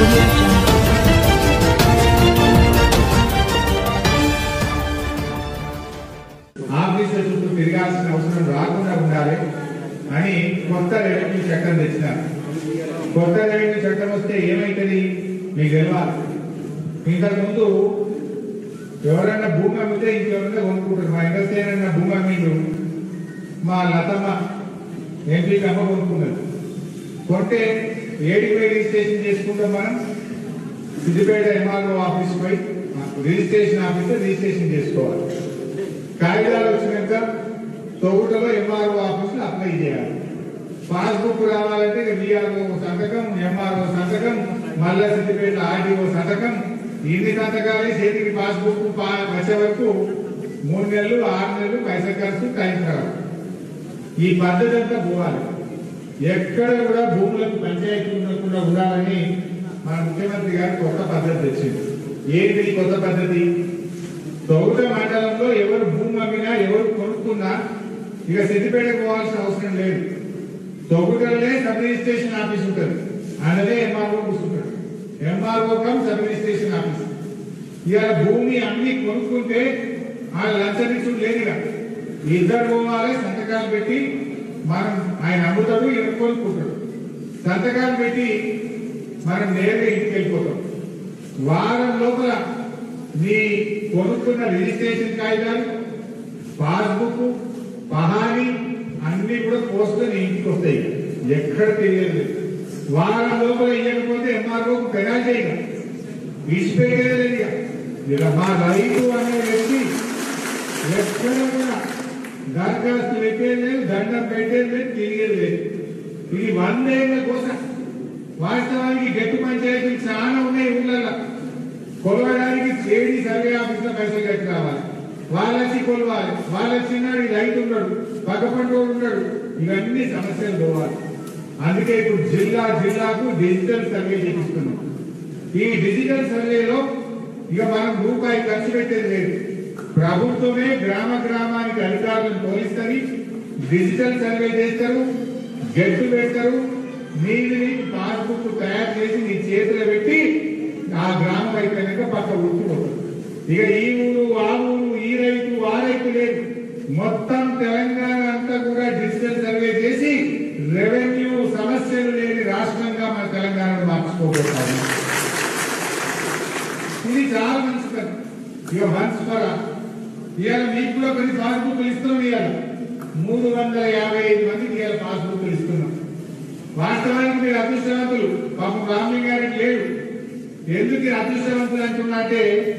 audio jungle. ఆఫీసుల చుట్టూ తిరగాల్సిన అవసరం రాకుండా ఉండాలి అని కొత్త రెవెన్యూ చట్టం తెచ్చినారు కొత్త రెవెన్యూ చట్టం వస్తే ఏమైతుంది మీకు తెలియాలి ఇంతకు ముందు ఎవరైనా భూమి అమ్మితే ఇంకెవరైనా కొనుక్కుంటారు మా ఇండస్ట్రీ భూమి అమ్మిండు మా లతమ్మ ఎంపీకి అమ్మ కొనుక్కున్నారు కొంటే ఏడికి పోయి రిజిస్ట్రేషన్ చేసుకుంటాం మనం సిద్దిపేట ఎంఆర్ఓ ఆఫీస్ పోయి రిజిస్ట్రేషన్ ఆఫీస్ రిజిస్ట్రేషన్ చేసుకోవాలి కాగితాలు వచ్చినాక తొగుటలో ఎంఆర్ఓ ఆఫీసులో అప్లై చేయాలి పాస్బుక్ రావాలంటే విఆర్ఓ సంతకం ఎంఆర్ఓ సంతకం మళ్ళా సిద్దిపేట ఆర్డీఓ సంతకం ఇన్ని సంతకాలు చేతికి పాస్బుక్ పా- వచ్చే వరకు మూడు నెలలు ఆరు నెలలు పైసా ఖర్చు టైం రావు ఈ పద్ధతి అంతా పోవాలి ఎక్కడ కూడా భూములకు పంచాయతీ ఉండకుండా ఉండాలని మన ముఖ్యమంత్రి గారు కొత్త పద్ధతి తెచ్చింది ఏంటి ఈ కొత్త పద్ధతి తొగుట మండలంలో ఎవరు భూమి అమ్మినా ఎవరు కొనుక్కున్నా ఇక సిద్దిపేటకు పోవాల్సిన అవసరం లేదు తొగుటలోనే సబ్ రిజిస్ట్రేషన్ ఆఫీస్ ఉంటుంది అన్నదే ఎంఆర్ఓ కూర్చుంటాడు MRO cum sub registration office ఇవాళ భూమి అన్ని కొనుక్కుంటే ఆ లంచనిచ్చుడు లేదుగా ఇద్దరు పోవాలి సంతకాలు పెట్టి మనం ఆయన అమ్ముతాడు ఈయన కొనుక్కుంటాడు సంతకాలు పెట్టి మనం నేరుగా ఇంటికి వెళ్ళిపోతాం వారం లోపల నీ కొనుక్కున్న రిజిస్ట్రేషన్ కాగితాలు పాస్బుక్ పహాని అన్ని కూడా పోస్టుని ఇంటికి వస్తాయి ఎక్కడ తెలియదు వారం లోపల ఇవ్వకపోతే ఎంఆర్ఓ పెనాల్టీ ఇక విడిచిపెట్టేది ఇక ఇక మా రైతు అనే వ్యక్తి ఎక్కడ కూడా దరఖాస్తు పెట్టేది లేదు దండం పెట్టేది లేదు తిరిగేది లేదు ఇది వందేళ్ల కోసం వాస్తవానికి గట్టి పంచాయతీలు చాలా ఉన్నాయి ఊళ్ళల్లో కొలవడానికి చేడి సర్వే ఆఫీస్ లో పైసలు కట్టి రావాలి వాళ్ళకి కొలవాలి వాళ్ళ చిన్నాడు రైతు ఉన్నాడు పక్క పంటోడు ఉన్నాడు ఇవన్నీ సమస్యలు పోవాలి అందుకే ఇప్పుడు జిల్లా జిల్లాకు డిజిటల్ సర్వే చేపిస్తున్నాం ఈ డిజిటల్ సర్వేలో ఇక మనం రూపాయి ఖర్చు పెట్టేది లేదు ప్రభుత్వమే గ్రామ గ్రామానికి అధికారులను పోలిస్తుంది డిజిటల్ సర్వే చేస్తారు గెట్టు పెడతారు నీది నీకు పాస్బుక్ తయారు చేసి నీ చేతిలో పెట్టి ఆ గ్రామం అయిపోయినాక పక్క ఉట్టుకోదు ఇక ఈ ఊరు ఆ ఊరు ఈ రైతు ఆ రైతు లేదు మొత్తం తెలంగాణ అంతా కూడా డిజిటల్ సర్వే చేసి రెవెన్యూ సమస్యలు లేని రాష్ట్రంగా మన తెలంగాణను మార్చుకోబోతాము ఇది చాలా మంచి పని ఇక మనసు పర ఇవాళ మీకు కూడా కొన్ని పాస్బుక్లు ఇస్తున్నాం ఇవాళ మూడు వందల యాభై ఐదు మందికి ఇవాళ పాస్బుక్లు ఇస్తున్నాం వాస్తవానికి మీరు అదృష్టవంతులు పాపం రామలింగ గారికి లేడు ఎందుకు ఈ అదృష్టవంతులు అంటున్నా అంటే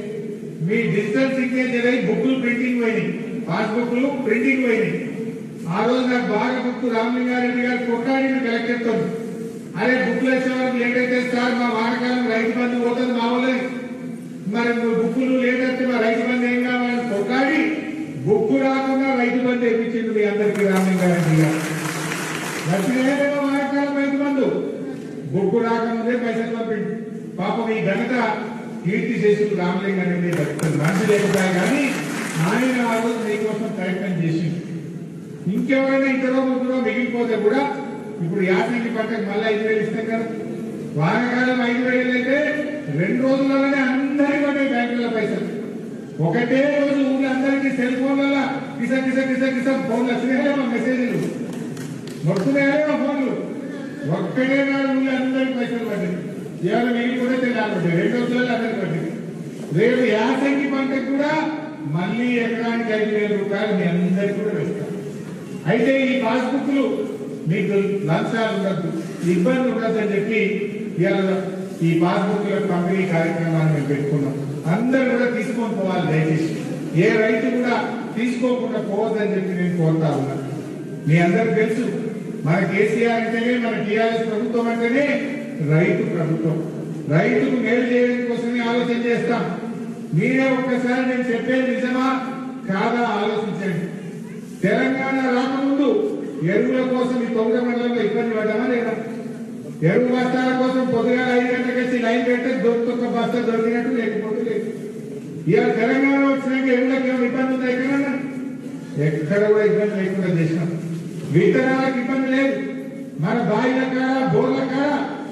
మీ డిజిటల్ సిగ్నేచర్ అయి బుక్లు ప్రింటింగ్ పోయినాయి పాస్బుక్లు ప్రింటింగ్ పోయినాయి ఆ రోజు నాకు బాగా గుర్తు రామలింగారెడ్డి గారు కొట్టాడిన కలెక్టర్ తో అరే బుక్లు వచ్చే వరకు లేట్ అయితే సార్ మా వాడకాలం రైతు బంధు పోతుంది మా వాళ్ళని మరి బుక్కులు లేట్ అయితే మా రైతు బంధు ఏం కావాలని కొట్టాడి బుక్కు రాకుండా రైతు బంధు ఇప్పించింది మీ అందరికీ రామలింగారెడ్డి గారు లక్ష్మీదేవ వాడకాలం రైతు బంధు బుక్కు రాకముందే పైసలు పంపిండు పాపం ఈ ఘనత కీర్తి చేసుకు రామలింగారెడ్డి దక్కుతుంది మనసు లేకపోయా కానీ ఆయన ఆ రోజు మీకోసం ప్రయత్నం చేసింది ఇంకెవరైనా ఇద్దరో ముగ్గురో మిగిలిపోతే కూడా ఇప్పుడు యాసంగి పంటకు మళ్ళీ ఐదు వేలు ఇస్తాం కదా వానకాలం ఐదు వేలు అయితే రెండు రోజులలోనే అందరి పడ్డాయి బ్యాంకుల పైసలు ఒకటే రోజు ఊళ్ళో అందరికీ సెల్ ఫోన్లలో కిస కిస కిస కిస ఫోన్లు వచ్చినాయేమో మెసేజ్లు వస్తున్నాయేమో ఫోన్లు ఒక్కడే నాడు ఊళ్ళో అందరికి పైసలు పడ్డాయి ఇవాళ మిగిలిపోతే తెలియాలి రెండు రోజులలో అందరికి పడ్డాయి రేపు యాసంగి పంటకు కూడా మళ్ళీ ఎకరానికి ఐదు వేల రూపాయలు మీ అందరికి కూడా వేస్తాం అయితే ఈ పాస్బుక్లు మీకు లంచాలు ఉండద్దు ఇబ్బంది ఉండద్దు అని చెప్పి ఇవాళ ఈ పాస్బుక్ల పంపిణీ కార్యక్రమాన్ని మేము పెట్టుకున్నాం అందరూ కూడా తీసుకొని పోవాలి దయచేసి ఏ రైతు కూడా తీసుకోకుండా పోవద్దని చెప్పి నేను కోరుతా ఉన్నా మీ అందరికి తెలుసు మన కేసీఆర్ అంటేనే మన టీఆర్ఎస్ ప్రభుత్వం అంటేనే రైతు ప్రభుత్వం రైతుకు మేలు చేయడం కోసమే ఆలోచన చేస్తాం మీరే ఒక్కసారి నేను చెప్పేది నిజమా కాదా ఆలోచించండి తెలంగాణ రాకముందు ఎరువుల కోసం ఈ తొమ్మిది మండలంలో ఇబ్బంది పడ్డామా లేదా ఎరువు బస్తాల కోసం పొద్దుగా ఐదు గంటలకు వచ్చి లైన్ పెడితే దొరుకుతొక్క బస్తా దొరికినట్టు లేకపోతే లేదు ఇవాళ తెలంగాణ వచ్చినాక ఎరువులకు ఏమైనా ఇబ్బంది ఉందా ఎక్కడన్నా ఎక్కడ కూడా ఇబ్బంది లేకుండా చేసినాం విత్తనాలకు ఇబ్బంది లేదు మన బాయిల కాడ బోర్ల కాడ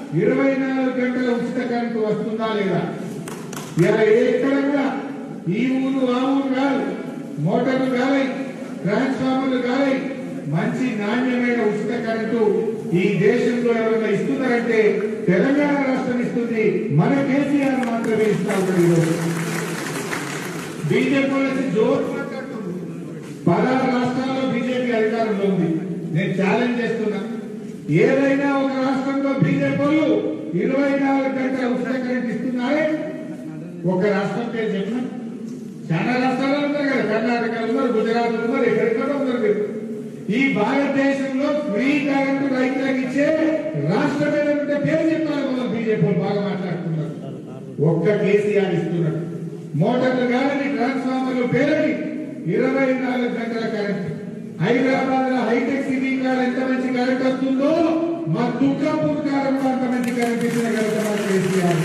ఇరవై నాలుగు గంటల ఉచిత కరెంటు వస్తుందా లేదా ఇలా ఎక్కడ కూడా ఈ ఊరు ఆ ఊరు కాదు మోటార్లు కావాలి ట్రాన్స్ఫార్మర్లు కావాలి మంచి నాణ్యమైన ఉచిత కరెంటు ఈ దేశంలో ఎవరైనా ఇస్తున్నారంటే తెలంగాణ రాష్ట్రం ఇస్తుంది మన కేసీఆర్ మాత్రమే ఇస్తా ఉన్నాడు ఈరోజు బీజేపీ వాళ్ళకి జోరు మాట్లాడుతుంది పదహారు రాష్ట్రాల్లో బీజేపీ అధికారంలో ఉంది నేను ఛాలెంజ్ చేస్తున్నా ఏదైనా ఒక రాష్ట్రంలో బీజేపీ వాళ్ళు ఇరవై నాలుగు గంటల ఉచిత కరెంట్ ఇస్తున్నారే ఒక రాష్ట్రం పేరు చెప్పిన చాలా రాష్ట్రాలు ఉన్నారు కదా కర్ణాటక ఉన్నారు గుజరాత్ ఉన్నారు ఎక్కడెక్కడ ఉన్నారు మీరు ఈ భారతదేశంలో ఫ్రీ కరెంటు రైతులకు ఇచ్చే రాష్ట్రం ఏదంటే పేరు చెప్పాలి మనం బీజేపీ వాళ్ళు బాగా మాట్లాడుతున్నారు ఒక్క కేసీఆర్ ఇస్తున్నాడు మోటార్లు కాదని ట్రాన్స్ఫార్మర్లు పేరని ఇరవై నాలుగు గంటల కరెంట్ హైదరాబాద్ లో హైటెక్ సిటీ కాడ ఎంత మంచి కరెంట్ వస్తుందో మా దుఃఖపూర్ కాలంలో అంత మంచి కరెంట్ ఇచ్చిన కరెంట్ కేసీఆర్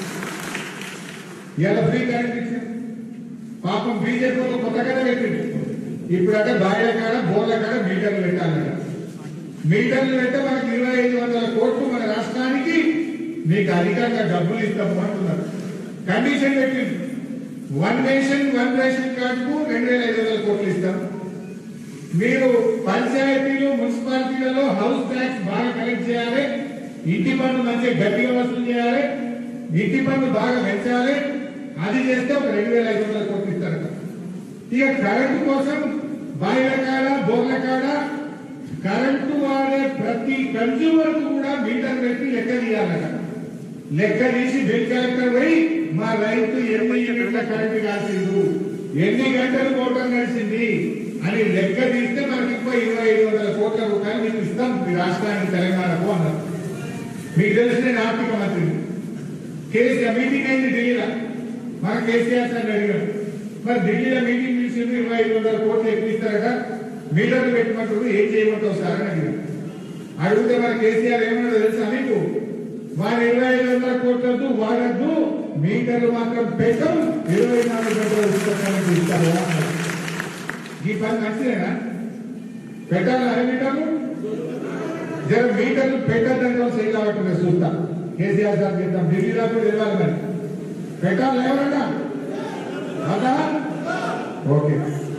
ఇలా ఫ్రీ కరెంట్ ఇచ్చింది పాపం బీజేపీ వాళ్ళు కొత్తగానే పెట్టింది ఇప్పుడంటే భార్య కాడ బోర్ల కాడ మీటర్లు పెట్టాలట మీటర్లు పెడితే మనకి ఇరవై ఐదు వందల కోట్లు మన రాష్ట్రానికి మీకు అధికంగా డబ్బులు ఇస్తాము అంటున్నారు కండిషన్ పెట్టింది వన్ నేషన్ వన్ రేషన్ కార్డుకు రెండు వేల ఐదు వందల కోట్లు ఇస్తాం మీరు పంచాయతీలు మున్సిపాలిటీలలో హౌస్ ట్యాక్స్ బాగా కలెక్ట్ చేయాలి ఇంటి పన్ను మంచిగా గట్టిగా వసూలు చేయాలి ఇంటి పన్ను బాగా పెంచాలి అది చేస్తే ఒక రెండు వేల ఐదు వందల కోట్లు ఇస్తారట ఇక కరెంటు కోసం బాయిల కాడ బోర్ల కాడ కరెంటు వాడే ప్రతి కన్జ్యూమర్ కూడా మీటర్ పెట్టి లెక్క తీయాలట లెక్క తీసి బిల్ కలెక్టర్ పోయి మా రైతు ఎన్ని యూనిట్ల కరెంటు కాల్సిండు ఎన్ని గంటలు మోటార్ నడిచింది అని లెక్క తీస్తే మనకి ఇంకో ఇరవై ఐదు వందల కోట్ల రూపాయలు మీకు ఇస్తాం మీ రాష్ట్రానికి తెలంగాణకు అన్నారు మీకు తెలిసిన నేను ఆర్థిక మంత్రి కేసీఆర్ మీటింగ్ అయింది ఢిల్లీలో మన కేసీఆర్ సార్ అడిగారు మరి ఢిల్లీలో మీటింగ్ పిలిచింది ఇరవై ఐదు వందల కోట్లు ఎక్కువ ఇస్తారట మీటర్లు పెట్టమంటారు ఏం చేయమంటావు సార్ అని అడిగారు అడిగితే మన కేసీఆర్ ఏమన్నాడో తెలుసా మీకు వారు ఇరవై ఐదు వందల కోట్లతో వాడద్దు మీటర్లు మాత్రం పెట్టం ఇరవై నాలుగు గంటల ఉచితంగా ఇస్తారు అన్నారు. ఈ పని మంచిదేనా పెట్టాలి అరే మీటర్లు జర మీటర్లు పెట్టద్దంటే సైడ్ కాబట్టి చూస్తా కేసీఆర్ సార్ చెప్తాం ఢిల్లీలో కూడా వెళ్ళాలి మరి పెట్టాలి ఎవరన్నా అవునా ఓకే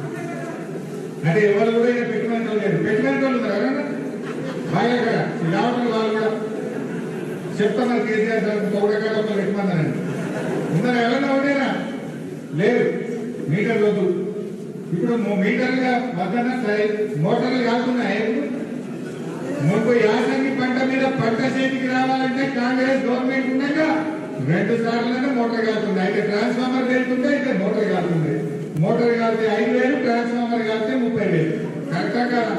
అంటే ఎవరు కూడా ఇక్కడ పెట్టుకునే వాళ్ళు లేరు పెట్టుకునే వాళ్ళు ఉన్నారు ఎవరన్నా బాగా కదా రావటం వాళ్ళు కూడా చెప్తా మరి కేసీఆర్ సార్ పౌడకాలంలో పెట్టుకున్నారండి ఉన్నారు ఎవరన్నా ఉండేనా లేదు మీటర్ వద్దు ఇప్పుడు మో- మీటర్లుగా వద్దన సరే మోటార్లు కాకున్నాయి మునుపు యాసంగి పంట మీద పంట చేతికి రావాలంటే కాంగ్రెస్ గవర్నమెంట్ ఉండగా రెండు సార్లు మోటార్ కాలుతుంది అయితే ట్రాన్స్ఫార్మర్ వెళ్తుంటే అయితే మోటార్ కాలుతుంది మోటార్ కాలితే ఐదు వేలు ట్రాన్స్ఫార్మర్ కాలితే ముప్పై వేలు కరెక్టా కాదా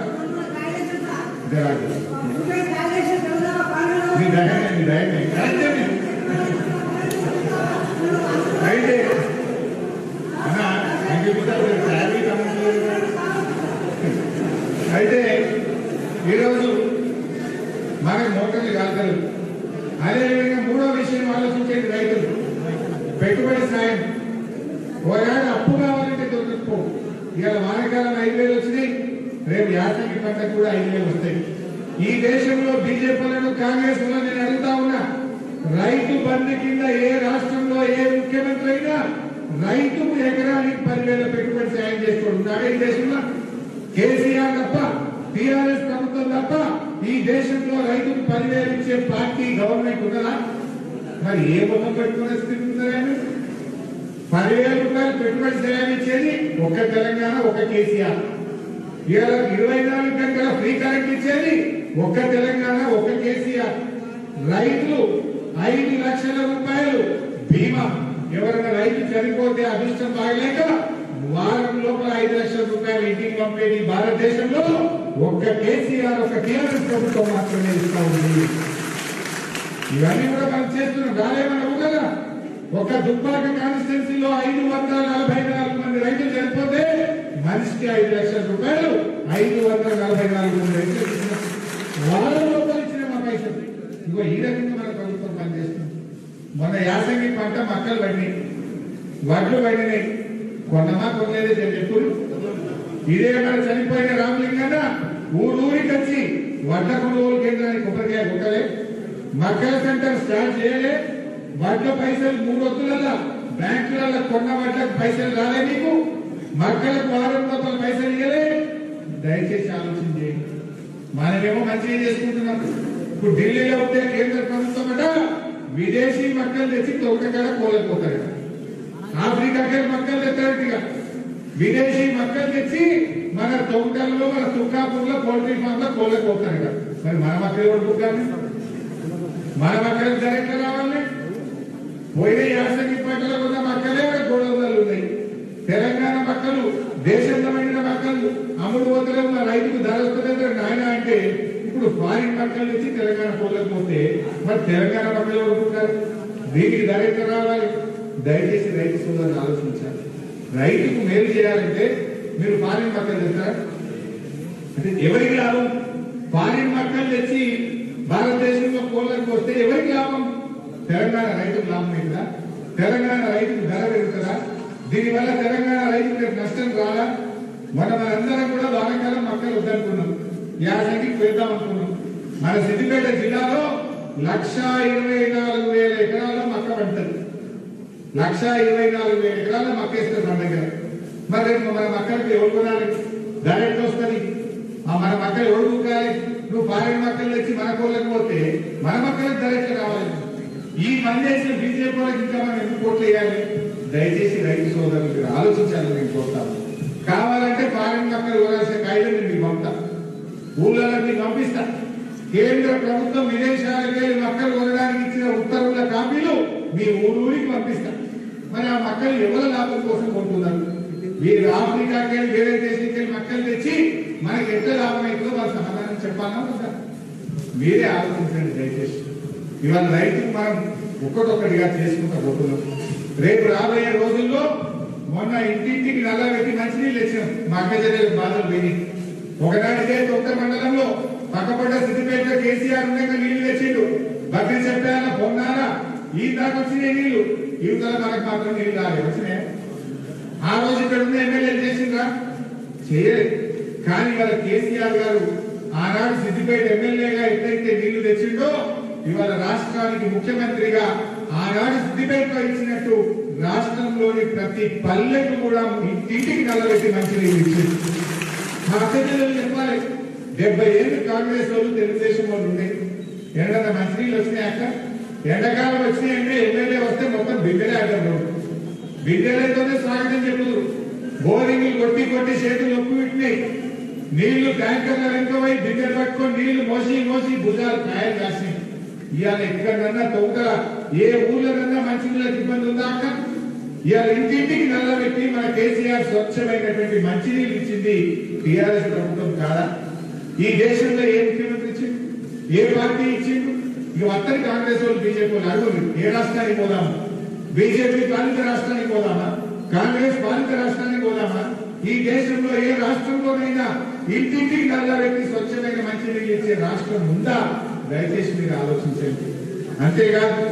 జరాకు. మీ దయనే మీ దయనే కరెక్టే మీరు. అయితే అన్నా ఇంక ఇప్పుడు శాలరీ కమిషన్ అయితే ఈరోజు మనకి మోటార్లు కాల్తారు అదేవిధంగా మూడో విషయం ఆలోచించేది రైతులు పెట్టుబడి సాయం ఒకవేళ అప్పు కావాలంటే దొరకకపో ఇవాళ వానకాలం ఐదు వేలు వచ్చినాయి రేపు యాసంగి పంట కూడా ఐదు వేలు వస్తాయి ఈ దేశంలో బీజేపీలను కాంగ్రెస్ లో నేను అడుగుతా ఉన్నా రైతు బంధు కింద ఏ రాష్ట్రంలో ఏ ముఖ్యమంత్రి అయినా రైతుకు ఎకరానికి పదివేల పెట్టుబడి సాయం చేసుకోడు ఉన్నాడే ఈ దేశంలో కేసీఆర్ తప్ప టిఆర్ఎస్ ప్రభుత్వం తప్ప ఈ దేశంలో రైతుకు పదివేలు ఇచ్చే పార్టీ గవర్నమెంట్ ఉన్నదా మరి ఏ బొమ్మ పెట్టుకునే స్థితి ఉందా పదివేల రూపాయలు పెట్టుబడి సాయం ఇచ్చేది ఒక తెలంగాణ ఒక కేసీఆర్ ఇవాళ ఇరవై నాలుగు గంటల ఫ్రీ కరెంట్ ఇచ్చేది ఒక్క తెలంగాణ ఒక కేసీఆర్ రైతులు ఐదు లక్షల రూపాయలు బీమా ఎవరైనా రైతు చనిపోతే అదృష్టం బాగలేక వారం లోపల ఐదు లక్షల రూపాయలు ఇంటికి పంపేది భారతదేశంలో ఒక్క కేసీఆర్ ఒక టీఆర్ఎస్ ప్రభుత్వం మాత్రమే ఇస్తా ఉంది ఇవన్నీ కూడా మనం చేస్తున్నాం రాలేమన్నావు కదా ఒక దుబ్బాక కాన్స్టిట్యున్సీలో ఐదు వందల నలభై నాలుగు మంది రైతులు చనిపోతే మనిషికి ఐదు లక్షల రూపాయలు ఐదు వందల నలభై నాలుగు మంది రైతులు ఇచ్చినాం. వాళ్ళ లోపల ఇచ్చిన మా పైసలు ఇగో ఈ రకంగా మన ప్రభుత్వం పనిచేస్తుంది మొన్న యాసంగి పంట మక్కలు పడినాయి వడ్లు పడినాయి కొన్నమా కొనలేదే చెప్పు ఇదే మన చనిపోయిన రామలింగన్న ఊరూరికి వచ్చి వడ్ల కొనుగోలు కేంద్రానికి కొబ్బరికాయ కొట్టలే మక్కల సెంటర్ స్టార్ట్ చేయలే వడ్ల పైసలు మూడు వద్దులలో బ్యాంకులలో కొన్న వడ్లకు పైసలు రాలే నీకు మక్కలకు వారం లోపల పైసలు ఇవ్వలే దయచేసి ఆలోచన చేయండి మనమేమో మంచిగా చేసుకుంటున్నాం ఇప్పుడు ఢిల్లీలో ఉంటే కేంద్ర ప్రభుత్వం అట విదేశీ మక్కలు తెచ్చి తోటకాడ కోలేకపోతారు ఆఫ్రికాకే మక్కలు తెచ్చారట విదేశీ మక్కలు తెచ్చి మన తోటల్లో మన తుక్కాపూర్లో పౌల్ట్రీ ఫామ్ లో కోలేకపోతారట మరి మన మక్కలు కూడా బుక్కాలి మన మక్కలకు ధర ఎట్లా రావాలి పోయిన యాసంగి పంటలో ఉన్న మక్కలే గోడవలు ఉన్నాయి తెలంగాణ మక్కలు దేశంలో పండిన మక్కలు అమ్ముడు పోతలే ఉన్న రైతుకు ధర వస్తుందంటే నాయన అంటే ఇప్పుడు ఫారిన్ మక్కలు నుంచి తెలంగాణ పోలేకపోతే మరి తెలంగాణ మక్కలు కొనుక్కుంటారు దీనికి ధర ఎట్లా రావాలి దయచేసి రైతు సోదరులు ఆలోచించాలి రైతుకు మేలు చేయాలంటే మీరు ఫారిన్ మక్కలు తెస్తారా అంటే ఎవరికి లాభం ఫారిన్ మక్కలు తెచ్చి భారతదేశంలో కోళ్ళకి వస్తే ఎవరికి లాభం తెలంగాణ రైతుకు లాభం అయిందా తెలంగాణ రైతుకు ధర పెరుగుతుందా దీనివల్ల తెలంగాణ రైతుకు రేపు నష్టం రాలా మనం మనందరం కూడా వానకాలం మక్కలు వద్దనుకున్నాం యాసంగికి వెళ్దాం అనుకున్నాం మన సిద్దిపేట జిల్లాలో లక్ష ఇరవై నాలుగు వేల ఎకరాల్లో మక్క పండుతుంది లక్ష ఇరవై నాలుగు వేల ఎకరాల మక్కేస్తారు మన దగ్గర మరి రేపు మన మక్కలకి ఎవరు కొనాలి ధర ఎట్లా వస్తుంది ఆ మన మక్కలు ఎవరు కొనాలి నువ్వు ఫారెన్ మక్కలు తెచ్చి మన కోళ్ళకి పోతే మన మక్కలకు ధర ఎట్లా రావాలి ఈ పని చేసిన బీజేపీ వాళ్ళకి ఇంకా మనం ఎందుకు ఓట్లు వేయాలి దయచేసి రైతు సోదరులు మీరు ఆలోచించాలి నేను కోరుతాను కావాలంటే ఫారెన్ మక్కలు కొనాల్సిన కాయిదా నేను మీకు పంపుతా ఊళ్ళలో మీకు పంపిస్తా కేంద్ర ప్రభుత్వం విదేశాలకు వెళ్ళి మక్కలు కొనడానికి ఇచ్చిన ఉత్తర్వుల కాపీలు మీ ఊరూరికి పంపిస్తా మరి ఆ మక్కలు ఎవరి లాభం కోసం కొంటున్నారు మీరు ఆఫ్రికాకి వెళ్ళి వేరే దేశానికి వెళ్ళి మక్కలు తెచ్చి మనకి ఎంత లాభం అవుతుందో వాళ్ళ సమాధానం చెప్పాలా వద్దా? మీరే ఆలోచించండి దయచేసి ఇవాళ రైతుకు మనం ఒక్కటొక్కటిగా చేసుకుంటూ పోతున్నాం రేపు రాబోయే రోజుల్లో మొన్న ఇంటింటికి నల్ల పెట్టి మంచినీళ్ళు ఇచ్చాం మా అక్క చెల్లెలకు బాధలు పోయినాయి ఒకనాటికే తొక్క మండలంలో పక్కపడ్డ సిద్దిపేట కేసీఆర్ ఉండగా నీళ్లు తెచ్చిండు బక్రీ చెప్పాల పొన్నారా ఈ దాకా వచ్చినాయి నీళ్లు యువతల మనకు మాత్రం నీళ్లు రాలేదు వచ్చినాయి ఆ రోజు ఇక్కడ ఉన్న ఎమ్మెల్యేలు చేసిండ్రా చేయలేదు కానీ ఇవాళ కేసీఆర్ గారు ఆనాడు సిద్దిపేట ఎమ్మెల్యేగా ఎట్లయితే నీళ్లు తెచ్చిండో ఇవాళ రాష్ట్రానికి ముఖ్యమంత్రిగా ఆనాడు సిద్దిపేటలో ఇచ్చినట్టు రాష్ట్రంలోని ప్రతి పల్లెకు కూడా ఇంటింటికి నల్లబెట్టి మంచి నీళ్లు ఇచ్చింది మా అక్కచెల్లెలు చెప్పాలి డెబ్బై ఏళ్ళు కాంగ్రెస్ వాళ్ళు తెలుగుదేశం వాళ్ళు ఉండే ఎండన మంచినీళ్ళు వచ్చినాయి అక్క ఎండాకాలం వచ్చినాయంటే ఎమ్మెల్యే వస్తే మొత్తం బిడ్డలే అడ్డం బిడ్డలతోనే స్వాగతం చెప్పుదు బోరింగ్లు కొట్టి కొట్టి చేతులు నొప్పి పెట్టినాయి నీళ్లు ట్యాంకర్ల వెనుకపోయి బిడ్డలు పట్టుకొని నీళ్లు మోసి మోసి భుజాలు కాయలు కాసినాయి ఇవాళ ఎక్కడన్నా తొందర ఏ ఊర్లోనన్నా మంచినీళ్ళకి ఇబ్బంది ఉందా అక్క ఇవాళ ఇంటింటికి నల్లబెట్టి మన కేసీఆర్ స్వచ్ఛమైనటువంటి మంచినీళ్ళు ఇచ్చింది టీఆర్ఎస్ ప్రభుత్వం కాదా ఈ దేశంలో ఏ ముఖ్యమంత్రి ఇచ్చిండు ఏ పార్టీ ఇచ్చిండు ఇక అత్తని కాంగ్రెస్ వాళ్ళు బీజేపీ వాళ్ళు అడుగురు ఏ రాష్ట్రానికి పోదాము బీజేపీ పాలిత రాష్ట్రానికి పోదామా కాంగ్రెస్ పాలిత రాష్ట్రానికి పోదామా ఈ దేశంలో ఏ రాష్ట్రంలోనైనా ఇంటింటికి నల్లబెట్టి స్వచ్ఛమైన మంచినీళ్ళు ఇచ్చే రాష్ట్రం ఉందా దయచేసి మీరు ఆలోచించండి అంతేకాదు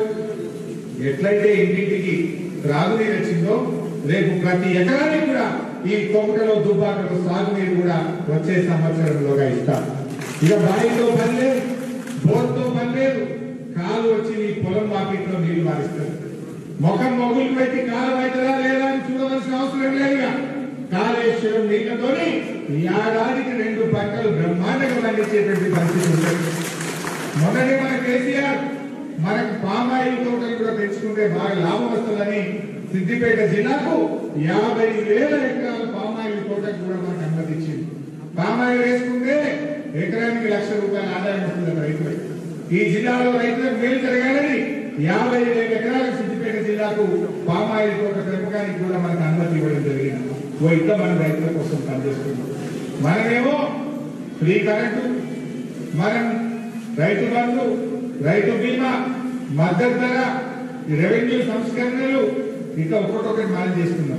ఎట్లయితే ఇంటింటికి త్రాగునీరు వచ్చిందో రేపు ప్రతి ఎకరానికి కూడా ఈ కొమటలో దుబ్బాకలో సాగునీరు కూడా వచ్చే సంవత్సరంలోగా ఇస్తాం ఇక బావితో పని లేదు బోర్తో పని లేదు కాలు వచ్చి నీ పొలం వాకిట్లో నీళ్లు మారిస్తారు ముఖం మొగులు పెట్టి కాలు అవుతుందా లేదా అని చూడవలసిన అవసరం లేదుగా కాళేశ్వరం నీళ్లతోని ఈ ఏడాదికి రెండు పంటలు బ్రహ్మాండంగా పండించేటువంటి పరిస్థితి ఉంటుంది మొన్ననే మన కేసీఆర్ మనకు పామాయిల్ తోటలు కూడా పెంచుకుంటే బాగా లాభం వస్తుందని సిద్దిపేట జిల్లాకు యాభై వేల ఎకరాల పామాయిల్ తోటకు కూడా మనకు అనుమతి ఇచ్చింది పామాయిల్ వేసుకుంటే ఎకరానికి లక్ష రూపాయల ఆదాయం వస్తుంది రైతులకు ఈ జిల్లాలో రైతులకు మేలు జరగాలని యాభై వేల ఎకరాలకు సిద్దిపేట జిల్లాకు పామాయిల్ తోట పెంపకానికి కూడా మనకు అనుమతి ఇవ్వడం జరిగింది ఓ ఇట్లా మనం రైతుల కోసం పనిచేస్తున్నాం మనమేమో ఫ్రీ కరెంటు మనం రైతు బంధు రైతు బీమా మద్దతు ధర ఈ రెవెన్యూ సంస్కరణలు ఇంకా ఒక్కొక్కటి మనం చేస్తున్నాం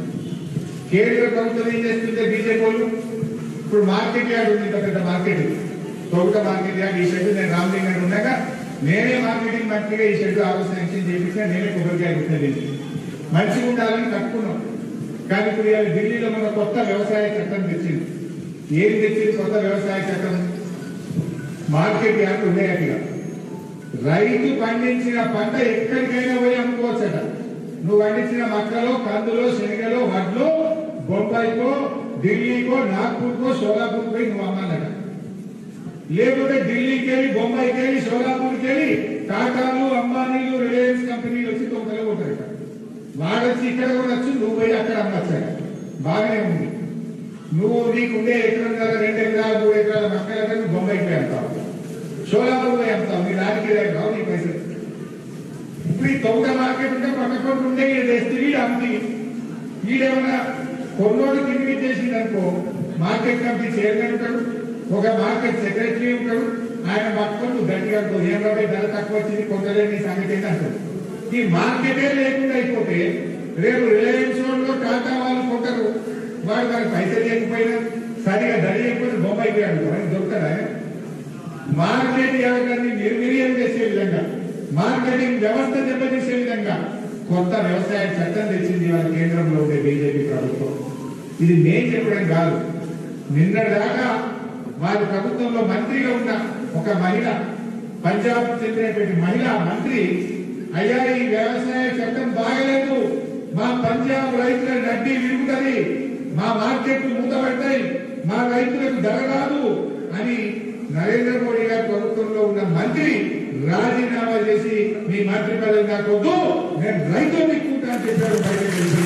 కేంద్ర ప్రభుత్వం ఏం చేస్తుంటే బీజేపీ వాళ్ళు ఇప్పుడు మార్కెట్ యార్డ్ ఉంది ఇంత పెద్ద మార్కెట్ తొగుట మార్కెట్ యార్డ్ ఈ షెడ్ నేను రామలింగం ఉండగా నేనే మార్కెటింగ్ మంత్రిగా ఈ షెడ్ ఆఫీస్ శాంక్షన్ చేయించిన నేనే కొబ్బరికాయ పెట్టినది మంచిగా ఉండాలని కట్టుకున్నాం కానీ ఇప్పుడు ఇవాళ ఢిల్లీలో మన కొత్త వ్యవసాయ చట్టం తెచ్చింది ఏం తెచ్చింది కొత్త వ్యవసాయ చట్టం మార్కెట్ యార్డ్ ఉండేట్టుగా రైతు పండించిన పంట ఎక్కడికైనా పోయి అమ్ముకోవచ్చట నువ్వు పండించిన మక్కలో కందులో శనగలో వడ్లో బొంబాయికో ఢిల్లీకో నాగ్పూర్కో షోలాపూర్ పోయి నువ్వు అమ్మాలట లేకుంటే ఢిల్లీకి వెళ్ళి బొంబాయికి వెళ్ళి షోలాపూర్కి వెళ్ళి టాటాలు అంబానీలు రిలయన్స్ కంపెనీలు వచ్చి తొందరగా ఉంటారట వాడొచ్చి ఇక్కడ కూడా వచ్చి నువ్వు పోయి అక్కడ అమ్మచ్చాడు బాగానే ఉంది నువ్వు నీకుండే ఎకరం రెండు ఎకరాలు మూడు ఎకరాల మక్కల నువ్వు బొంబాయికి పోయి అమ్ముతావు షోలాపూర్ పోయి అమ్ముతావు నీ రాజకీయ రావు నీ పైసలు ఇప్పుడు ఈ తొంగ మార్కెట్ ఉంటే పక్క పక్క ఉంటే ఈడ తెస్తే ఈడ అమ్మి ఈడేమన్నా కొన్నోడు కింది చేసింది అనుకో మార్కెట్ కమిటీ చైర్మన్ ఉంటాడు ఒక మార్కెట్ సెక్రటరీ ఉంటాడు ఆయన పట్టుకొని నువ్వు గట్టిగా అనుకో ఏం రూపాయి ధర తక్కువ వచ్చింది కొందరే నీ సంగతి ఏంటి అంటాడు ఈ మార్కెటే లేకుండా అయిపోతే రేపు రిలయన్స్ వాళ్ళు టాటా వాళ్ళు కొంటారు వాడు దానికి పైసలు లేకపోయినా సరిగా ధర లేకపోతే బొంబాయి పోయాడు అని దొరుకుతాడా మార్కెట్ వ్యవస్థని నిర్వీర్యం చేసే విధంగా మార్కెటింగ్ వ్యవస్థ దెబ్బతీసే విధంగా కొత్త వ్యవసాయ చట్టం తెచ్చింది వాళ్ళ కేంద్రంలో ఉండే బీజేపీ ప్రభుత్వం ఇది నేను చెప్పడం కాదు నిన్నటిదాకా వారి ప్రభుత్వంలో మంత్రిగా ఉన్న ఒక మహిళ పంజాబ్ చెందినటువంటి మహిళ మంత్రి అయ్యా ఈ వ్యవసాయ చట్టం బాగలేదు మా పంజాబ్ రైతుల నడ్డి విరుగుతుంది మా మార్కెట్లు మూతపడతాయి మా రైతులకు ధర రాదు అని నరేంద్ర మోడీ గారి ప్రభుత్వంలో ఉన్న మంత్రి రాజీనామా చేసి మీ మంత్రి పదవి నాకు వద్దు నేను రైతు దిక్కుంటా అని చెప్పారు బయటకు వెళ్ళి.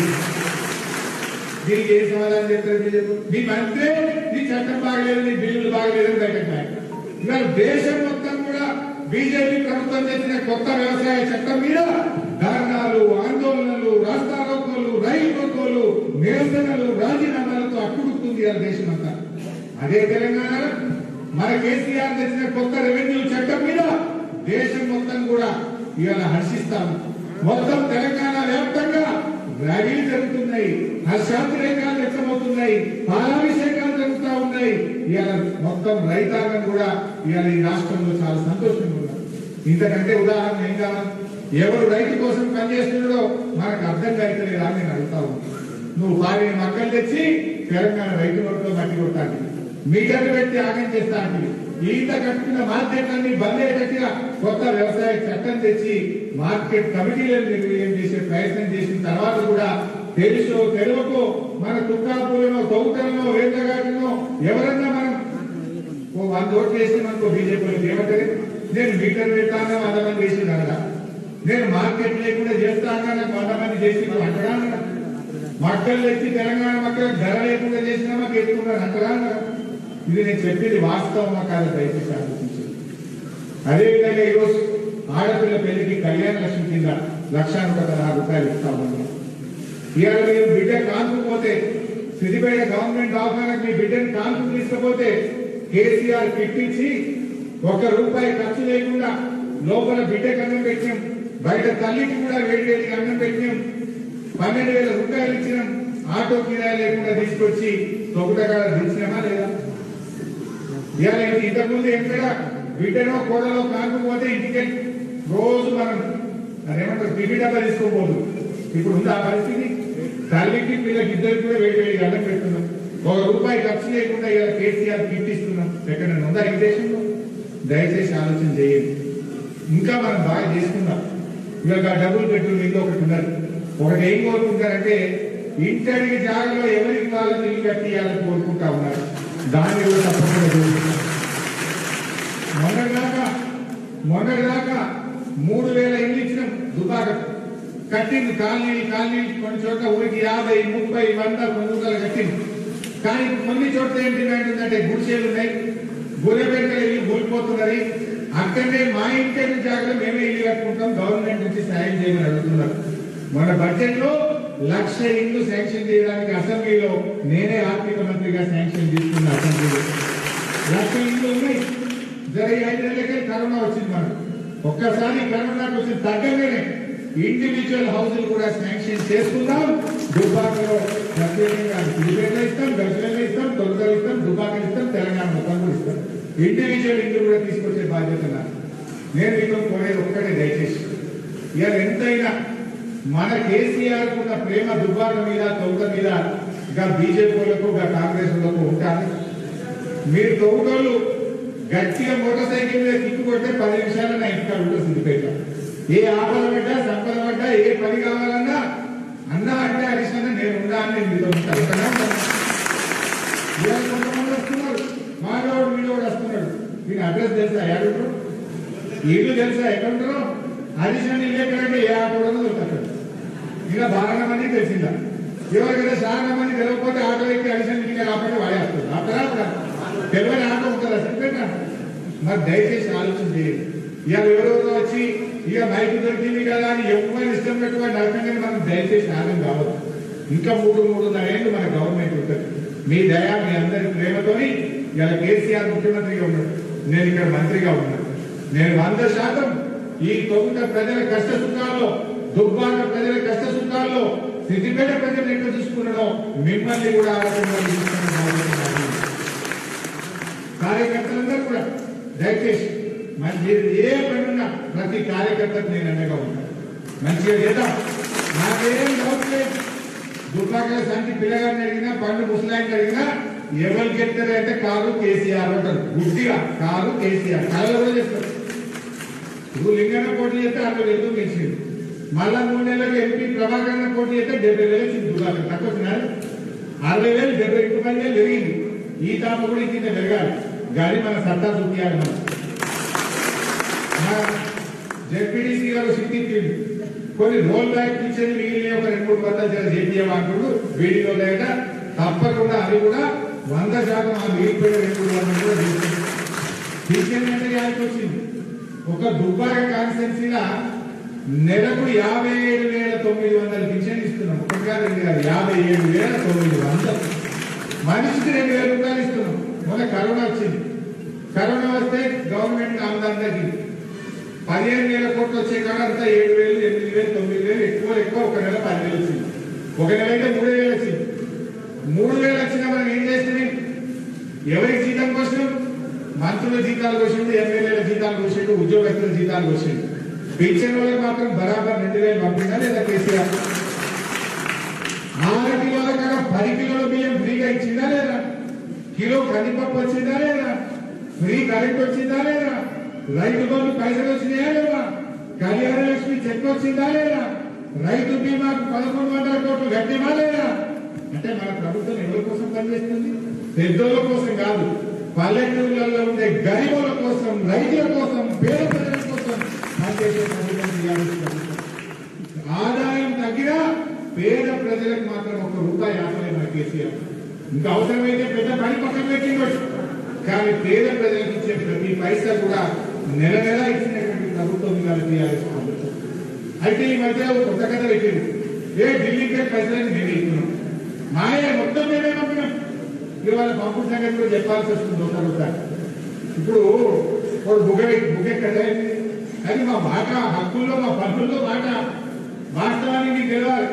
దీనికి ఏ సమాధానం చెప్తారు మీరు చెప్పు? మీ మంత్రి నీ చట్టం బాగలేదు నీ బిల్లులు బాగలేదు అని బయటకు పోయారు. ఇవాళ దేశం మొత్తం కూడా బీజేపీ ప్రభుత్వం తెచ్చిన కొత్త వ్యవసాయ చట్టం మీద ధర్నాలు ఆందోళనలు రాస్తారోకోలు రైలు రోకోలు నిరసనలు రాజీనామాలతో అట్టుడుతుంది ఇవాళ దేశం అంతా అదే తెలంగాణలో మన కేసీఆర్ తెచ్చిన కొత్త రెవెన్యూ చట్టం మీద దేశం మొత్తం కూడా ఇవాళ హర్షిస్తాము మొత్తం తెలంగాణ వ్యాప్తంగా ర్యాలీలు జరుగుతున్నాయి హర్షాతిరేకాలు వ్యక్తమవుతున్నాయి పాలాభిషేకాలు జరుగుతూ ఉన్నాయి ఇవాళ మొత్తం రైతాంగం కూడా ఇవాళ ఈ రాష్ట్రంలో చాలా సంతోషంగా ఉన్నారు ఇంతకంటే ఉదాహరణ ఏం కావాలి ఎవరు రైతు కోసం పనిచేస్తున్నాడో మనకు అర్థం కాలేదు అని నేను అడుగుతా ఉన్నాను నువ్వు వారిని మక్కలు తెచ్చి తెలంగాణ రైతు నోట్లో మట్టి కొట్టాలి మీటర్లు పెట్టి ఆగం చేస్తాను ఈత కట్టుకున్న మార్కెట్లన్నీ బంద్ అయ్యేటట్టుగా కొత్త వ్యవసాయ చట్టం తెచ్చి మార్కెట్ కమిటీలను నిర్వీర్యం చేసే ప్రయత్నం చేసిన తర్వాత కూడా తెలుసో తెలియకో మన తుక్కాపూలనో తౌటనో వేదగాటినో ఎవరన్నా మనం ఓ వంద ఓట్లు వేసి మనకు బీజేపీ ఏమంటారు నేను మీటర్ పెడతాను వంద మంది వేసింది అనగా నేను మార్కెట్ లేకుండా చేస్తాను నాకు వంద మంది చేసి అంటడా అనగా మక్కలు తెచ్చి తెలంగాణ మక్కలు ధర లేకుండా చేసినా మాకు ఎత్తుకున్నారు అంటరా అనగా ఇది నేను చెప్పేది వాస్తవమా కాదు దయచేసి ఆలోచించండి అదేవిధంగా ఈరోజు ఆడపిల్ల పెళ్లికి కళ్యాణ లక్ష్మి కింద లక్షాను పదహారు రూపాయలు ఇస్తా ఉన్నాం ఇవాళ మీరు బిడ్డ కానుకుపోతే సిద్దిపేట గవర్నమెంట్ దవాఖానకు మీ బిడ్డని కానుకు తీసుకపోతే కేసీఆర్ కిట్ ఇచ్చి ఒక్క రూపాయి ఖర్చు లేకుండా లోపల బిడ్డకి అన్నం పెట్టినాం బయట తల్లికి కూడా వేడి వేడికి అన్నం పెట్టినాం పన్నెండు వేల రూపాయలు ఇచ్చినాం ఆటో కిరాయి లేకుండా తీసుకొచ్చి తొగుటగా దించినామా లేదా ఇవాళ ఇంతకుముందు ఎక్కడ బిడ్డనో కోడలో కాకపోతే ఇంటికి రోజు మనం అదేమంటారు టిఫీ డబ్బా తీసుకోపోదు ఇప్పుడు ఉంది ఆ పరిస్థితి తల్లికి పిల్లకి ఇద్దరికి కూడా వేడి వేడి అన్నం పెడుతున్నాం ఒక రూపాయి ఖర్చు లేకుండా ఇలా కేసీఆర్ కిట్ ఇస్తున్నాం ఎక్కడ ఉందా ఈ దేశంలో దయచేసి ఆలోచన చేయండి ఇంకా మనం బాగా చేసుకుందాం ఇవాళ డబ్బులు పెట్టుకుని ఇంకో ఒకటి ఉన్నది ఒకటి ఏం కోరుకుంటారంటే ఇంటడికి జాగలో ఎవరికి వాళ్ళని ఇల్లు కట్టియాలని కోరుకుంటా ఉన్నారు దాన్ని కూడా తప్పకుండా చేస్తున్నాం మొన్నటిదాకా మొన్నటిదాకా మూడు వేల ఇల్లు ఇచ్చినాం దుబాక కట్టింది కాలనీ కాలనీ కొన్ని చోట్ల ఊరికి యాభై ముప్పై వంద రెండు వందలు కట్టింది కానీ కొన్ని చోట్ల ఏంటి ఏంటంటే గుడిసేలు ఉన్నాయి గుర్రెపెంటలు ఇల్లు కూలిపోతున్నది అక్కడనే మా ఇంటి జాగ్రత్త మేమే ఇల్లు కట్టుకుంటాం గవర్నమెంట్ నుంచి సాయం చేయమని అడుగుతున్నారు మన బడ్జెట్ లో లక్ష ఇల్లు శాంక్షన్ చేయడానికి అసెంబ్లీలో నేనే ఆర్థిక మంత్రిగా శాంక్షన్ తీసుకున్న అసెంబ్లీలో లక్ష ఇల్లు ఉన్నాయి జర ఈ ఐదు నెలలకే కరోనా వచ్చింది మనకు ఒక్కసారి కరోనాకు వచ్చి తగ్గగానే ఇండివిజువల్ హౌసులు కూడా శాంక్షన్ చేసుకుందాం దుబ్బాకలో ప్రత్యేకంగా సిద్దిపేటలో ఇస్తాం గజ్వేల్లో ఇస్తాం తొలగలు ఇస్తాం దుబ్బాకలు ఇస్తాం తెలంగాణ మొత్తం కూడా ఇస్తాం ఇండివిజువల్ ఇల్లు కూడా తీసుకొచ్చే బాధ్యత నాది. నేను మీతో కోరేది ఒక్కటే దయచేసి ఇవాళ ఎంతైనా మన కేసీఆర్ ఉన్న ప్రేమ దుబ్బాక మీద తొలగ మీద ఇంకా బీజేపీలకు ఇంకా కాంగ్రెస్ వాళ్ళకు ఉంటారు మీరు తొగుటోళ్ళు గట్టిగా మోటార్ సైకిల్ మీద కిక్కు కొడితే పది నిమిషాలు నా ఇంటికాడ ఉంటుంది సిద్దిపేట ఏ ఆపద పడ్డా సంపద పడ్డా ఏ పని కావాలన్నా అన్న అంటే హరీష్ నేను ఉండా అని నేను మీతో ఉంటాను. ఒకటే ఉంటాను. ఇవాళ కొంతమంది వస్తున్నారు మానవుడు వీడోడు వస్తున్నాడు మీకు అడ్రస్ తెలుసా ఎక్కడ ఇల్లు తెలుసా ఎక్కడ ఉంటారో హరీష్ అని ఇల్లు ఎక్కడంటే ఏ ఆటో దొరుకుతాడు ఇలా బాగా మంది తెలిసిందా ఎవరికైనా చాలా మంది తెలియకపోతే ఆటో ఎక్కి అడిషన్ ఇంటికి రాకపోతే వాడేస్తారు అక్కడ తెలియని ఆటో ఉంటుందా చెప్పేట మరి దయచేసి ఆలోచన చేయండి ఇక ఎవరెవరో వచ్చి ఇక మైక్ దొరికింది కదా అని ఎవరి ఇష్టం పెట్టుకొని నరకంగా మనం దయచేసి ఆగం కావద్దు ఇంకా మూడు మూడున్నర ఏళ్ళు మన గవర్నమెంట్ ఉంటుంది మీ దయ మీ అందరి ప్రేమతోని ఇలా కేసీఆర్ ముఖ్యమంత్రిగా ఉన్నాడు నేను ఇక్కడ మంత్రిగా ఉన్నాను నేను వంద శాతం ఈ తొగుట ప్రజల కష్ట సుఖాల్లో దుబ్బాక ప్రజల కష్ట సుఖాల్లో సిద్దిపేట ప్రజలు ఎక్కడ చూసుకున్నాడో మిమ్మల్ని కూడా ఆ రకంగా చూసుకునే బాధ్యత నాది. కార్యకర్తలందరూ కూడా దయచేసి మరి మీరు ఏ పని ఉన్నా ప్రతి కార్యకర్తకు నేను అండగా ఉంటాను మంచిగా చేద్దాం నాకేం డౌట్ లేదు దుబ్బాకల సంటి పిల్లగారిని అడిగినా పండు ముసలాయిని అడిగినా ఎవరు గెలుతారు అంటే కారు కేసీఆర్ అంటారు గుడ్డిగా కారు కేసీఆర్ కళలో కూడా చెప్తారు ఇప్పుడు లింగన్న పోటీ చేస్తే అరవై వేలు గెలిచింది మళ్ళా మూడు నెలలకు ఎంపీ ప్రభాకరణ పోటీ చేస్తే డెబ్బై వేలు వచ్చింది దుబాక తక్కువ వచ్చినారు అరవై వేలు డెబ్బై ఇంటి పది వేలు పెరిగింది ఈ తాప కూడా ఇంత పెరగాలి గాలి మన సత్తా చూపించాలి మనం జెడ్పీడీసీ గారు సిట్టించింది కొన్ని రోల్ బ్యాక్ ఇచ్చేది మిగిలిన ఒక రెండు మూడు వందల జర చేపియం అంటుడు వీడియో లేక తప్పకుండా అది కూడా వంద శాతం ఆ మిగిలిపోయిన రెండు మూడు వందలు కూడా చేస్తుంది టీచర్ అంటే యాడికి వచ్చింది ఒక దుబ్బాక కాన్స్టెన్సీలా నెలకు యాభై ఏడు వేల తొమ్మిది వందల పింఛన్ ఇస్తున్నాం ఒకటి కాదు రెండు కాదు యాభై ఏడు వేల తొమ్మిది వందలు మనిషికి రెండు వేల రూపాయలు ఇస్తున్నాం మొన్న కరోనా వచ్చింది కరోనా వస్తే గవర్నమెంట్ ఆమదాని తగ్గింది పదిహేను వేల కోట్లు వచ్చే కాడ అంతా ఏడు వేలు ఎనిమిది వేలు తొమ్మిది వేలు ఎక్కువ ఎక్కువ ఒక నెల పది వేలు వచ్చింది ఒక నెల అయితే మూడు వేలు వచ్చింది మూడు వేలు వచ్చినా మనం ఏం చేస్తుంది ఎవరికి జీతం కోసం మంత్రుల జీతాలు కోసిండు ఎమ్మెల్యేల జీతాలు కోసిండు ఉద్యోగస్తుల జీతాలు కోసిండు పెన్షన్ వాళ్ళకి మాత్రం బరాబర్ రెండు వేలు పంపిందా లేదా కేసీఆర్ ఆరు కిలోల కన్నా పది కిలోల బియ్యం ఫ్రీగా ఇచ్చిందా లేదా కిలో కందిపప్పు వచ్చిందా లేదా ఫ్రీ కరెంట్ వచ్చిందా లేదా రైతు బంధు పైసలు వచ్చినాయా లేదా కళ్యాణ లక్ష్మి చెక్ వచ్చిందా లేదా రైతు బీమాకు పదకొండు వందల కోట్లు కట్టినా లేదా అంటే మన ప్రభుత్వం ఎవరి కోసం పనిచేస్తుంది పెద్దోళ్ళ కోసం కాదు పల్లెటూళ్ళలో ఉండే గరీబుల కోసం రైతుల కోసం పేద ప్రజల కోసం పనిచేసే ప్రభుత్వం టీఆర్ఎస్ ప్రభుత్వం. ఆదాయం తగ్గినా పేద ప్రజలకు మాత్రం ఒక రూపాయి ఆదాయం మన కేసీఆర్ ఇంకా అవసరమైతే పెద్ద పని పక్కన పెట్టిండొచ్చు కానీ పేద ప్రజలకు ఇచ్చే ప్రతి పైసా కూడా నెల నెల ఇచ్చినటువంటి ప్రభుత్వం ఇవాళ టీఆర్ఎస్ ప్రభుత్వం అయితే ఈ మధ్య ఒక కొత్త కథ పెట్టింది ఏ ఢిల్లీకి పైసలని మేము ఇస్తున్నాం మాయ మొత్తం మేమే పంపినాం ఇవాళ పంపుడు సంగతి కూడా చెప్పాల్సి వస్తుంది ఒకసారి ఒకసారి ఇప్పుడు ఒక బుగ బుగ కదా అది మా మాట హక్కుల్లో మా పన్నుల్లో మాట వాస్తవానికి మీకు తెలియాలి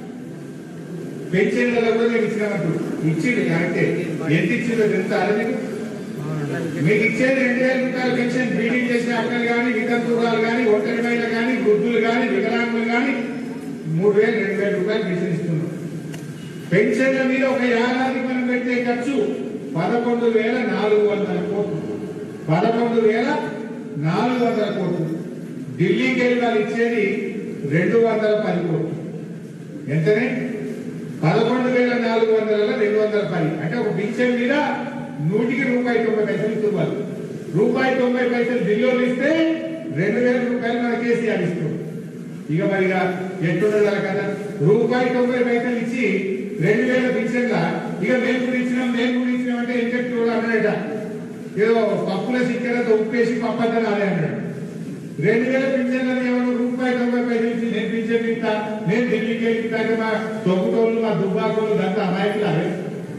పెన్షన్లలో కూడా నేను ఇచ్చినట్టు ఇచ్చిండు కరెక్టే ఎంత ఇచ్చిందో తెలుసా అదే మీకు? మీకు ఇచ్చేది రెండు వేల రూపాయల పెన్షన్ బీడీలు చేసిన అక్కలు కానీ వితంతురాలు కానీ ఒంటరి మహిళలు కానీ వృద్ధులు కానీ వికలాంగులు కానీ మూడు వేలు రెండు వేల రూపాయలు పెన్షన్ ఇస్తున్నాం పెన్షన్ల మీద ఒక ఏడాది మనం పెట్టే ఖర్చు పదకొండు వేల నాలుగు వందల కోట్లు పదకొండు వేల నాలుగు వందల కోట్లు ఢిల్లీకి వెళ్ళి వాళ్ళు ఇచ్చేది రెండు వందల పది కోట్లు ఎంతనే పదకొండు వేల నాలుగు వందల రెండు వందల పది అంటే ఒక పింఛన్ మీద నూటికి రూపాయి తొంభై పైసలు ఇస్తున్నారు రూపాయి తొంభై పైసలు ఢిల్లీలో ఇస్తే రెండు వేల రూపాయలు మన కేసీఆర్ ఇస్తాం ఇక మరిగా ఎట్టున్నదాల కదా రూపాయి తొంభై పైసలు ఇచ్చి రెండు వేల పింఛన్ల ఇక మేము కూడా ఇచ్చినాం మేము కూడా ఇచ్చినాం అంటే ఇంకెట్టు అన్నాడట ఏదో పప్పుల సిక్కలతో ఉప్పేసి పప్పద్దని అదే అన్నాడు రెండు వేల పింఛన్లని ఎవరు రూపాయి తొంభై పైసలు ఇచ్చి నేను పింఛన్ ఇస్తా నేను ఢిల్లీకి వెళ్ళి ఇస్తాను మా తొక్కుటోళ్ళు మా దుబ్బాకోళ్ళు అంతా అమాయకులారే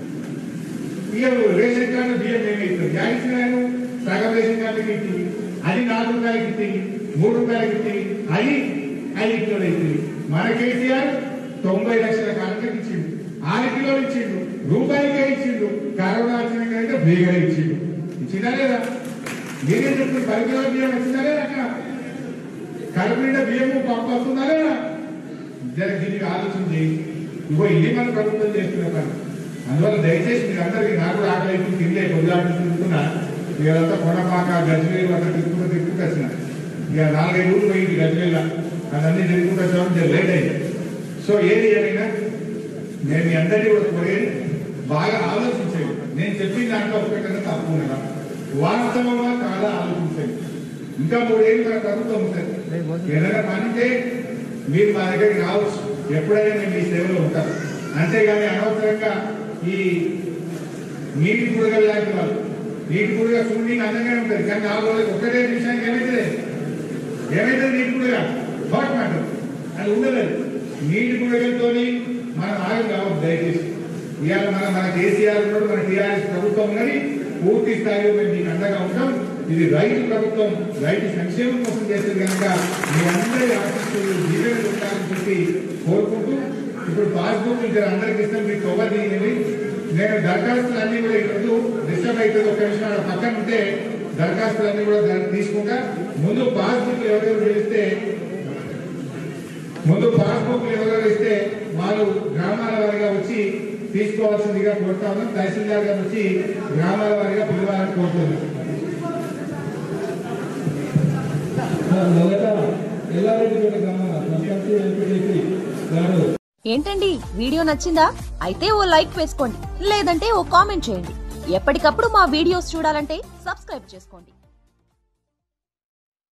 ఇక రేషన్ కార్డు బియ్యం మేము ఇస్తాం జాయిస్తున్నాను సగం రేషన్ కార్డుకి ఇచ్చింది అది నాలుగు రూపాయలకి ఇచ్చింది మూడు రూపాయలకి ఇచ్చింది అది ఐదు కిలోలు ఇచ్చింది మన కేసీఆర్ తొంభై లక్షల కానుకకి ఇచ్చిండు ఆరు కిలోలు ఇచ్చిండు రూపాయికే ఇచ్చిండు కరోనా వచ్చిన కంటే ఫ్రీగా ఇచ్చిండు ఇచ్చిందా లేదా మీరే చెప్తున్నారు పది కిలోల బియ్యం వచ్చిందా లేదా అక్కడ కడుపు నిండా బియ్యము పప్పు వస్తుందా లేదా జర దీనికి ఆలోచన చేయి ఇగో ఇది మన ప్రభుత్వం చేస్తున్న పని అందువల్ల దయచేసి మీరు అందరికీ నాకు కూడా ఆకలి అవుతుంది తినలే కొద్దిగా తింటున్నా ఇదంతా కొండపాక గజ్వేలు అట్లా తిరుగుకుంటూ తిరుగుకుంటూ వచ్చిన ఇక నాలుగైదు ఊళ్ళు పోయింది గజ్వేల అదన్నీ తిరుగుకుంటూ వచ్చామంటే లేట్ అయింది సో ఏది ఏమైనా నేను మీ అందరినీ కూడా కోరేది బాగా ఆలోచించండి నేను చెప్పిన దాంట్లో ఒకటైనా తప్పు ఉన్నదా వాస్తవమా కాదా ఆలోచించండి ఇంకా మూడేళ్ళు మన ప్రభుత్వం ఉంటుంది ఏదైనా పని ఉంటే మీరు మా దగ్గరికి రావచ్చు ఎప్పుడైనా మేము మీ సేవలో ఉంటాం అంతేగాని అనవసరంగా ఈ నీటి పుడగలు లాంటి వాళ్ళు నీటి పుడగ చూడడానికి అందంగానే ఉంటుంది కానీ నాలుగు రోజులకు ఒకటే నిమిషానికి ఏమైతుంది ఏమైతుంది నీటి పుడగ హాట్ మాట అది ఉండలేదు నీటి పుడగలతోని మనం ఆగం కావద్దు దయచేసి ఇవాళ మన మన కేసీఆర్ ఉన్నాడు మన టీఆర్ఎస్ ప్రభుత్వం ఉన్నది పూర్తి స్థాయిలో మేము మీకు అండగా ఉంటాం ఇది రైతు ప్రభుత్వం రైతు సంక్షేమం కోసం చేసేది కనుక మీ అందరి ఆశిస్తులు జీవన ఉండాలని చెప్పి కోరుకుంటూ ఇప్పుడు పాస్బుక్ ఇక్కడ అందరికి ఇస్తాం మీకు కవర్ తీయండి నేను దరఖాస్తులు అన్ని కూడా ఈరోజు డిస్టర్బ్ అవుతుంది ఒక నిమిషం ఆడ పక్కన ఉంటే దరఖాస్తులు అన్ని కూడా దాన్ని తీసుకుంటా ముందు పాస్బుక్ ఎవరెవరు పిలిస్తే ముందు పాస్బుక్ ఎవరెవరు ఇస్తే వాళ్ళు గ్రామాల వారిగా వచ్చి తీసుకోవాల్సిందిగా కోరుతా ఉన్నాం తహసీల్దార్ గారు వచ్చి గ్రామాల వారిగా పిలవాలని కోరుతున్నాం మొదట ఎల్లారెడ్డిపేట గ్రామాల సంపత్తి ఎంపీటీసీ గారు ఏంటండి వీడియో నచ్చిందా అయితే ఓ లైక్ వేసుకోండి లేదంటే ఓ కామెంట్ చేయండి ఎప్పటికప్పుడు మా వీడియోస్ చూడాలంటే సబ్స్క్రైబ్ చేసుకోండి